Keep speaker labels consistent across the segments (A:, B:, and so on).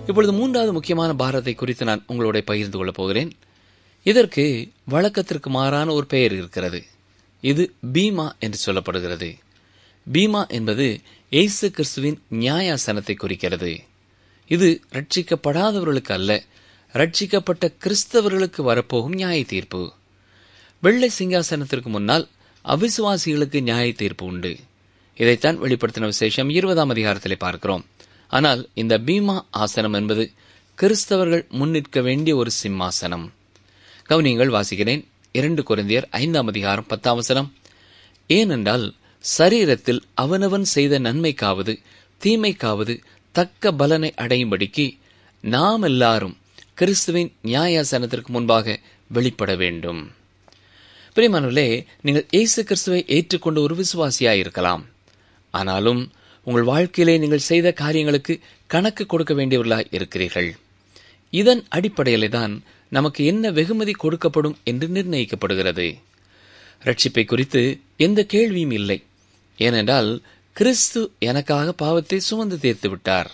A: இப்பொழுது மூன்றாவது முக்கியமான பாரத்தை குறித்து நான் உங்களோட பகிர்ந்து கொள்ளப் போகிறேன் இதற்கு வழக்கத்திற்கு மாறான ஒரு பெயர் இருக்கிறது இது பீமா என்று சொல்லப்படுகிறது பீமா என்பது இயேசு கிறிஸ்துவின் நியாயாசனத்தை குறிக்கிறது இது ரட்சிக்கப்படாதவர்களுக்கு அல்ல ரட்சிக்கப்பட்ட கிறிஸ்தவர்களுக்கு வரப்போகும் நியாய தீர்ப்பு வெள்ளை சிங்காசனத்திற்கு முன்னால் அவிசுவாசிகளுக்கு நியாய தீர்ப்பு உண்டு இதைத்தான் வெளிப்படுத்தின விசேஷம் இருபதாம் அதிகாரத்திலே பார்க்கிறோம் ஆனால் இந்த பீமா ஆசனம் என்பது கிறிஸ்தவர்கள் முன்னிற்க வேண்டிய ஒரு சிம்மாசனம் கவனியங்கள் வாசிக்கிறேன் இரண்டு குருந்தியர் ஐந்தாம் அதிகாரம் பத்தாம் வசனம் ஏனென்றால் சரீரத்தில் அவனவன் செய்த நன்மைக்காவது தீமைக்காவது தக்க பலனை அடையும்படிக்கு நாம் எல்லாரும் கிறிஸ்துவின் நியாயாசனத்திற்கு முன்பாக வெளிப்பட வேண்டும் பிரியமானவர்களே நீங்கள் இயேசு கிறிஸ்துவை ஏற்றுக்கொண்ட ஒரு விசுவாசியாய் இருக்கலாம் ஆனாலும் உங்கள் வாழ்க்கையிலே நீங்கள் செய்த காரியங்களுக்கு கணக்கு கொடுக்க வேண்டியவர்களாய் இருக்கிறீர்கள் இதன் அடிப்படையிலே தான் நமக்கு என்ன வெகுமதி கொடுக்கப்படும் என்று நிர்ணயிக்கப்படுகிறது ரட்சிப்பை குறித்து எந்த கேள்வியும் இல்லை ஏனென்றால் கிறிஸ்து எனக்காக பாவத்தை சுமந்து தீர்த்து விட்டார்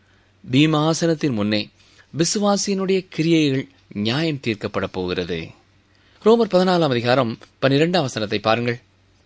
A: பீமாசனத்தின் முன்னே விசுவாசியினுடைய கிரியைகள் நியாயம் தீர்க்கப்பட போகிறது ரோமர் பதினாலாம் அதிகாரம் பன்னிரெண்டாம் வசனத்தை பாருங்கள்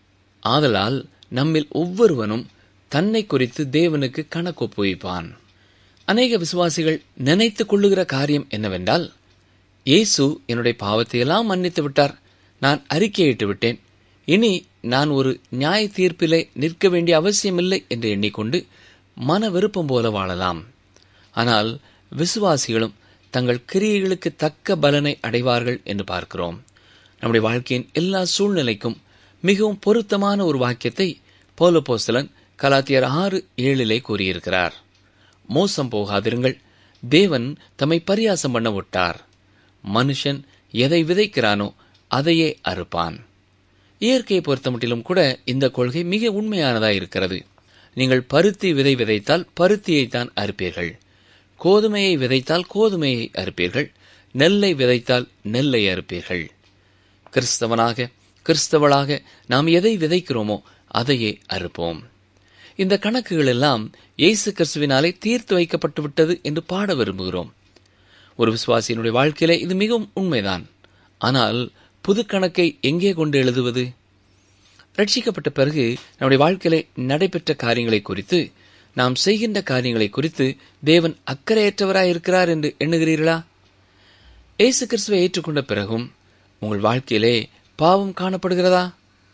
A: ஆதலால் நம்மில் ஒவ்வொருவனும் தன்னை குறித்து தேவனுக்கு கணக்கு ஒப்புவிப்பான் அநேக விசுவாசிகள் நினைத்துக் கொள்ளுகிற காரியம் என்னவென்றால் இயேசு என்னுடைய பாவத்தையெல்லாம் மன்னித்து விட்டார் நான் அறிக்கையிட்டு விட்டேன் இனி நான் ஒரு நியாய தீர்ப்பிலே நிற்க வேண்டிய அவசியமில்லை என்று எண்ணிக்கொண்டு மன விருப்பம் போல வாழலாம் ஆனால் விசுவாசிகளும் தங்கள் கிரியைகளுக்கு தக்க பலனை அடைவார்கள் என்று பார்க்கிறோம் நம்முடைய வாழ்க்கையின் எல்லா சூழ்நிலைக்கும் மிகவும் பொருத்தமான ஒரு வாக்கியத்தை போலபோஸ்தலன் கலாத்தியர் ஆறு ஏழிலே கூறியிருக்கிறார் மோசம் போகாதிருங்கள் தேவன் தம்மை பரியாசம் பண்ண விட்டார் மனுஷன் எதை விதைக்கிறானோ அதையே அறுப்பான் இயற்கையை பொறுத்தமட்டிலும் கூட இந்த கொள்கை மிக உண்மையானதாக இருக்கிறது நீங்கள் பருத்தி விதை விதைத்தால் பருத்தியைத்தான் அறுப்பீர்கள் கோதுமையை விதைத்தால் கோதுமையை அறுப்பீர்கள் நெல்லை விதைத்தால் நெல்லை அறுப்பீர்கள் கிறிஸ்தவனாக கிறிஸ்தவளாக நாம் எதை விதைக்கிறோமோ அதையே அறுப்போம் இந்த கணக்குகள் எல்லாம் இயேசு கிறிஸ்துவினாலே தீர்த்து வைக்கப்பட்டு விட்டது என்று பாட விரும்புகிறோம் ஒரு விசுவாசியினுடைய வாழ்க்கையிலே இது மிகவும் உண்மைதான் ஆனால் புது கணக்கை எங்கே கொண்டு எழுதுவது ரட்சிக்கப்பட்ட பிறகு நம்முடைய வாழ்க்கையிலே நடைபெற்ற காரியங்களை குறித்து நாம் செய்கின்ற காரியங்களை குறித்து தேவன் அக்கறையற்றவராய் இருக்கிறார் என்று எண்ணுகிறீர்களா இயேசு கிறிஸ்துவை ஏற்றுக்கொண்ட பிறகும் உங்கள் வாழ்க்கையிலே பாவம் காணப்படுகிறதா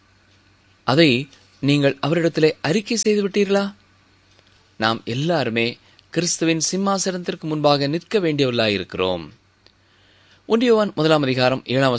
A: அதை நீங்கள் அவரிடத்திலே அறிக்கை செய்து விட்டீர்களா நாம் எல்லாருமே கிறிஸ்துவின் சிம்மாசனத்திற்கு முன்பாக நிற்க வேண்டியவர்களாயிருக்கிறோம் ஒன்றியவான் முதலாம் அதிகாரம் ஏழாம்